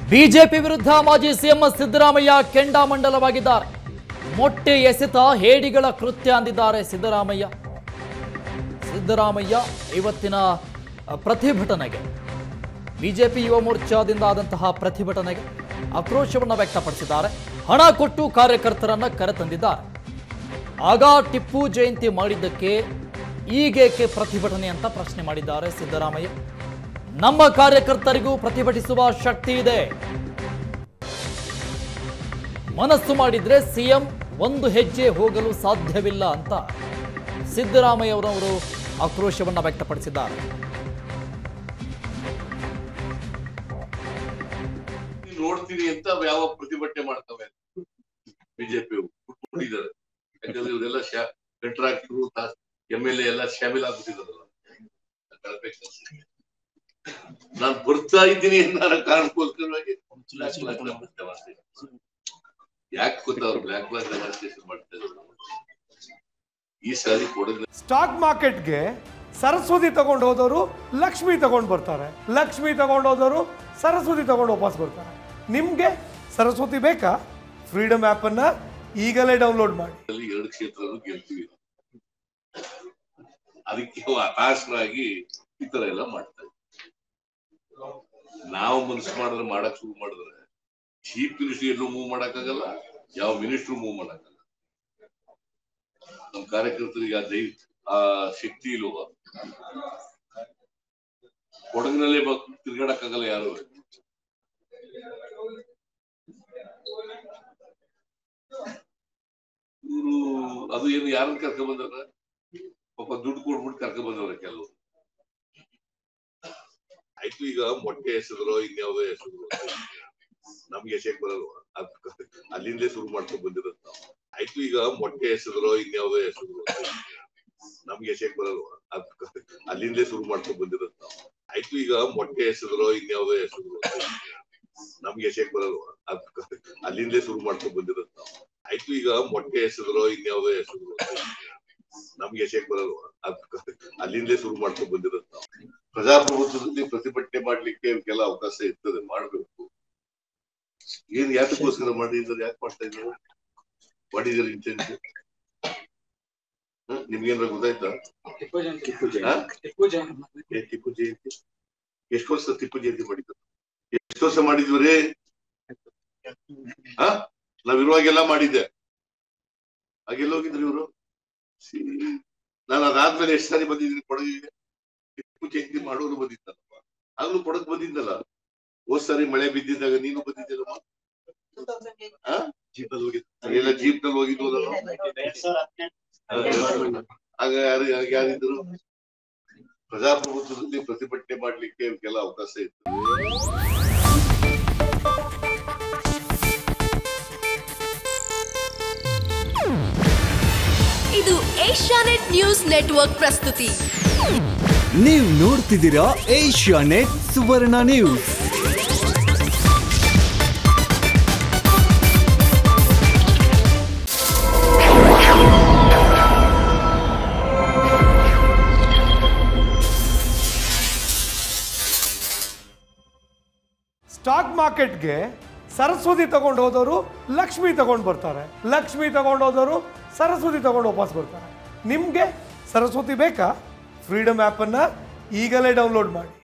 BJP ವಿರುದ್ಧ ಮಾಜಿ CM Siddaramaiah ಕೆಂಡಾಮಂಡಲವಾಗಿದ್ದಾರೆ ಮೊಟ್ಟೆ ಎಸೆತ ಹೇಡಿಗಳ ಕೃತ್ಯ ಅಂದಿದ್ದಾರೆ ಸಿದ್ದರಾಮಯ್ಯ ಸಿದ್ದರಾಮಯ್ಯ ಇವತ್ತಿನ ಅ, ಪ್ರತಿಭಟನೆಗೆ ಬಿಜೆಪಿ ಯುವ ಮೋರ್ಚಾದಿಂದ ಆದಂತಹ ಪ್ರತಿಭಟನೆಗೆ ಆಕ್ರೋಶವನ್ನು ವ್ಯಕ್ತಪಡಿಸಿದ್ದಾರೆ ಹಣ ಕೊಟ್ಟು ಕಾರ್ಯಕರ್ತರನ್ನ ಕರೆತಂದಿದ್ದಾರೆ ಆಗ ಟಿಪ್ಪು ಜಯಂತಿ ಮಾಡಿದ್ದಕ್ಕೆ ಈಗೇಕೆ ಪ್ರತಿಭಟನೆ ಅಂತ ಪ್ರಶ್ನೆ ಮಾಡಿದ್ದಾರೆ ಸಿದ್ದರಾಮಯ್ಯ ನಮ್ಮ ಕಾರ್ಯಕರ್ತರಿಗೂ ಪ್ರತಿಭಟಿಸುವ ಶಕ್ತಿ ಇದೆ ಮನಸ್ಸು ಮಾಡಿದ್ರೆ ಸಿಎಂ ಒಂದು ಹೆಜ್ಜೆ ಹೋಗಲು ಸಾಧ್ಯವಿಲ್ಲ ಅಂತ ಸಿದ್ದರಾಮಯ್ಯ ಅವರವರು ಆಕ್ರೋಶವನ್ನ ವ್ಯಕ್ತಪಡಿಸಿದ್ದಾರೆ ನೋಡ್ತೀನಿ ಅಂತ ಯಾವ ಪ್ರತಿಭಟನೆ ಮಾಡ್ತವೆ ಬಿಜೆಪಿ ಬಿಟ್ಬಿಟ್ಟಿದ್ದಾರೆ ಯಾಕಂದ್ರೆ ಇವರೆಲ್ಲ ಶಾ ಕಂಟ್ರಾಕ್ಟರು ಎಂ ಎಲ್ ಎ ಎಲ್ಲ ಶಾಮಿಲ್ ಆಗ್ಬಿಟ್ಟಿದಾರಲ್ಲ ಕಳಪೆ ಕೆಲ್ಸಕ್ಕೆ. ನಾನ್ ಬರ್ತಾ ಇದ್ದೀನಿ ಅನ್ನೋ ಕಾರಣಕ್ಕೋಸ್ಕರವಾಗಿ ಯಾಕೆ ಗೊತ್ತಾ ಅವ್ರು ಬ್ಲಾಕ್ ಬ್ಲಾಕ್ ಡೆಮಾನ್ಸ್ಟ್ರೇಷನ್ ಮಾಡ್ತಾ ಇದ್ರು ಈ ಸಾರಿ ಕೊಡಗಿನ ಸ್ಟಾಕ್ ಮಾರ್ಕೆಟ್ಗೆ ಸರಸ್ವತಿ ತಗೊಂಡು ಹೋದವರು ಲಕ್ಷ್ಮಿ ತಗೊಂಡು ಬರ್ತಾರೆ ಲಕ್ಷ್ಮಿ ತಗೊಂಡು ಹೋದವರು ಸರಸ್ವತಿ ತಗೊಂಡು ವಾಪಸ್ ಬರ್ತಾರೆ ನಿಮಗೆ ಸರಸ್ವತಿ ಬೇಕಾ ಫ್ರೀಡಮ್ ಆ್ಯಪನ್ನು ಈಗಲೇ ಡೌನ್ಲೋಡ್ ಮಾಡಿ ಅಲ್ಲಿ ಎರಡು ಕ್ಷೇತ್ರದಲ್ಲೂ ಗೆಲ್ತೀವಿ ಅದಕ್ಕೆ ಹತಾಶರಾಗಿ ಈ ತರ ಎಲ್ಲ ಮಾಡ್ತಾರೆ ನಾವು ಮನಸ್ಸು ಮಾಡಿದ್ರೆ ಮಾಡಕ್ ಶುರು ಮಾಡಿದ್ರೆ ಚೀಫ್ ಮಿನಿಸ್ಟರ್ ಎಲ್ಲೂ ಮೂವ್ ಮಾಡಕ್ಕಾಗಲ್ಲ ಯಾವ ಮಿನಿಸ್ಟ್ರು ಮೂವ್ ಮಾಡಕ್ಕಾಗಲ್ಲ ನಮ್ಮ ಕಾರ್ಯಕರ್ತರಿಗೆ ಆ ದೈ ಆ ಶಕ್ತಿ ಇಲ್ವ ಕೊಡಗಿನಲ್ಲೇ ಬ- ತಿರ್ಗಾಡಕ್ಕಾಗಲ್ಲ ಯಾರು ಇವರು ಅದು ಏನು ಯಾರನ್ನ ಕರ್ಕೊಂಡ್ ಬಂದಾರ ಪಾಪ ದುಡ್ಡು ಕೊಡ್ಬಿಟ್ಟು ಕರ್ಕೊಂಡ್ ಬಂದವ್ರೆ ಕೆಲವು ಆಯ್ತು ಈಗ ಮೊಟ್ಟೆ ಹೆಸರು ಇನ್ಯಾವುದೋ ಹೆಸರು ನಮ್ಗೆ ಎಸೆಕ್ ಬರಲ್ವಾ ಅದ್ ಅಲ್ಲಿಂದಲೇ ಶುರು ಮಾಡ್ಕೊಂಡ್ ಬಂದಿರತ್ ನಾವು ಆಯ್ತು ಈಗ ಮೊಟ್ಟೆ ಹೆಸರು ಇನ್ಯಾವುದೋ ಹೆಸರು ನಮ್ಗೆ ಎಸೆಕ್ ಬರಲ್ವಾ ಅದ್ ಅಲ್ಲಿಂದಲೇ ಶುರು ಮಾಡ್ಕೊಂಡ್ ಬಂದಿರತ್ ನಾವು ಆಯ್ತು ಈಗ ಮೊಟ್ಟೆ ಹೆಸರು ಇನ್ಯಾವುದೋ ಹೆಸರು ನಮ್ಗೆ ಎಸೆಕ್ ಬರಲ್ವಾ ಅದ್ ಅಲ್ಲಿಂದಲೇ ಶುರು ಮಾಡ್ಕೊಂಡ್ ಬಂದಿರತ್ ನಾವು ಆಯ್ತು ಈಗ ಮೊಟ್ಟೆ ಹೆಸರು ಇನ್ಯಾವುದೋ ಹೆಸರು ನಮ್ಗೆ ಎಸೆಕ್ ಬರಲ್ವಾ ಅದ್ ಅಲ್ಲಿಂದಲೇ ಶುರು ಮಾಡ್ಕೊಂಡ್ ಬಂದಿರತ್ ನಾವು ಪ್ರಜಾಪ್ರಭುತ್ವದಲ್ಲಿ ಪ್ರತಿಭಟನೆ ಮಾಡ್ಲಿಕ್ಕೆ ಕೆಲ ಅವಕಾಶ ಇರ್ತದೆ ಮಾಡ್ಬೇಕು ಏನ್ ಯಾತಕ್ಕೋಸ್ಕರ ಮಾಡಿದ್ರೆ ಯಾಕೆ ಮಾಡ್ತಾ ಇದ್ದಾರೆ ವಾಟ್ ಇಸ್ ಯರ್ ಇಂಟೆನ್ಷನ್ ನಿಮ್ಗೇನಾರ ಗೊತ್ತಾಯ್ತಾ ಟಿಪ್ಪು ಜಯಂತಿ ಹಾ? ಟಿಪ್ಪು ಜಯಂತಿ ಏ ಟಿಪ್ಪು ಜಯಂತಿ ಎಷ್ಟು ವರ್ಷ ಟಿಪ್ಪು ಜಯಂತಿ ಮಾಡಿದ್ರು ಎಷ್ಟು ವರ್ಷ ಮಾಡಿದ್ವಿ ಹಾ ನಾವಿರುವಾಗೆಲ್ಲ ಮಾಡಿದ್ದೆ ಹಾಗೆಲ್ಲ ಹೋಗಿದ್ರಿ ಇವರು ನಾನು ಅದಾದ್ಮೇಲೆ ಎಷ್ಟು ಸಾರಿ ಬಂದಿದ್ದೀನಿ ಕೊಡಗಿಗೆ ಟಿಪ್ಪು ಜಯಂತಿ ಮಾಡೋರು ಬಂದಿದ್ದಲ್ಲಪ್ಪ ಆಗ್ಲೂ ಕೊಡಕ್ ಬಂದಿದ್ದಲ್ಲ ಹೋದ್ ಸಾರಿ ಮಳೆ ಬಿದ್ದಿದ್ದಾಗ ನೀನು ಬಂದಿದ್ದಲ್ಲಮ್ಮ ಹಾ ಜೀಪಲ್ಲಿ ಹೋಗಿದ್ದು ಎಲ್ಲ ಜೀಪ್ ನಲ್ಲಿ ಹೋಗಿದ್ವಲ್ಲ ಆಗ ಯಾರು ಆಗ ಯಾರಿದ್ರು ಪ್ರಜಾಪ್ರಭುತ್ವದಲ್ಲಿ ಪ್ರತಿಭಟನೆ ಮಾಡ್ಲಿಕ್ಕೆ ಕೆಲ ಅವಕಾಶ ಇತ್ತು ಇದು ಏಷ್ಯಾನೆಟ್ ನ್ಯೂಸ್ ನೆಟ್ವರ್ಕ್ ಪ್ರಸ್ತುತಿ ನೀವು ನೋಡ್ತಿದ್ದೀರಾ Asianet Suvarna news stock ಮಾರ್ಕೆಟ್ಗೆ ಸರಸ್ವತಿ ತಗೊಂಡು ಹೋದವರು ಲಕ್ಷ್ಮಿ ತಗೊಂಡು ಬರ್ತಾರೆ ಲಕ್ಷ್ಮಿ ತಗೊಂಡು ಹೋದವರು ಸರಸ್ವತಿ ತಗೊಂಡು ವಾಪಸ್ ಬರ್ತಾರೆ ನಿಮಗೆ ಸರಸ್ವತಿ ಬೇಕಾ ಫ್ರೀಡಮ್ ಆ್ಯಪನ್ನು ಈಗಲೇ ಡೌನ್ಲೋಡ್ ಮಾಡಿ